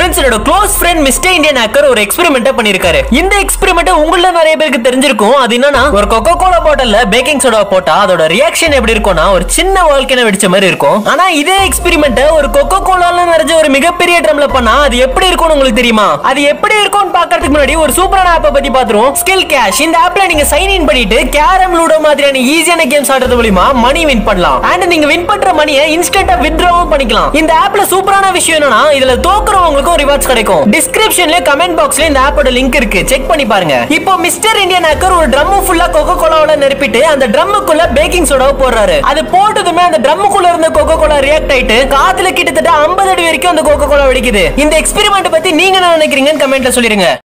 friends என்னோட close friend mister Indian hacker ஒரு experiment பண்ணிருக்காரு இந்த எக்ஸ்பெரிமெண்ட் உங்கள நிறைய பேருக்கு தெரிஞ்சிருக்கும் அது என்னன்னா ஒரு கொக்கோ கோலா பாட்டில்ல பேக்கிங் சோடா போட்டா அதோட ரியாக்ஷன் எப்படி இருக்கும்னா ஒரு சின்ன வால்கேனோ வெடிச்ச மாதிரி இருக்கும் ஆனா இதே எக்ஸ்பெரிமெண்ட் ஒரு கொக்கோ கோலால நிறைஞ்ச ஒரு மிகப்பெரிய ட்ரம்ல பண்ணா அது எப்படி இருக்கும்னு உங்களுக்கு தெரியுமா அது எப்படி இருக்கும்னு பாக்கிறதுக்கு முன்னாடி ஒரு சூப்பரான ஆப்பை பத்தி பாத்துருவோம் ஸ்கில் கேஷ் இந்த ஆப்ல நீங்க சைன் இன் பண்ணிட்டு கேரம் லூடோ மாதிரியான ஈஸியான கேம்ஸ் ஆடுறது மூலியமா மணி வின் பண்ணலாம் அண்ட் நீங்க வின் பண்ற மணியை இன்ஸ்டன்டா வித்ட்ராவும் பண்ணிக்கலாம் இந்த ஆப்ல சூப்பரான விஷயம் என்னன்னா இதுல தோக்குறவங்களுக்கும் ரிவார்ட்ஸ் கிடைக்கும் டிஸ்கிரிப்ஷன்ல கமெண்ட் பாக்ஸ்ல இந்த ஆப்போட லிங்க் இருக்கு செக் பண்ணி பாருங்க இப்போ மிஸ்டர் இந்தியன் ஹேக்கர் ஒரு ட்ரம் ஃபுல்லா கொக்கோ கோலாவோட நிரப்பிட்டு அந்த ட்ரம்முக்குள்ள பேக்கிங் சோடாவை போடுறாரு அது போட்டதுமே அந்த ட்ரம்முக்குள்ள இருந்த கொக்கோ கோலா ரியாக்ட் ஆயிட்டு காத்துல கிட்டத்தட்ட 50 அடி வரைக்கும் அந்த கொக்கோ கோலா வெடிக்குது இந்த எக்ஸ்பெரிமெண்ட் பத்தி நீங்க என்ன நினைக்கிறீங்கன்னு கமெண்ட்ல சொல்லிருங்க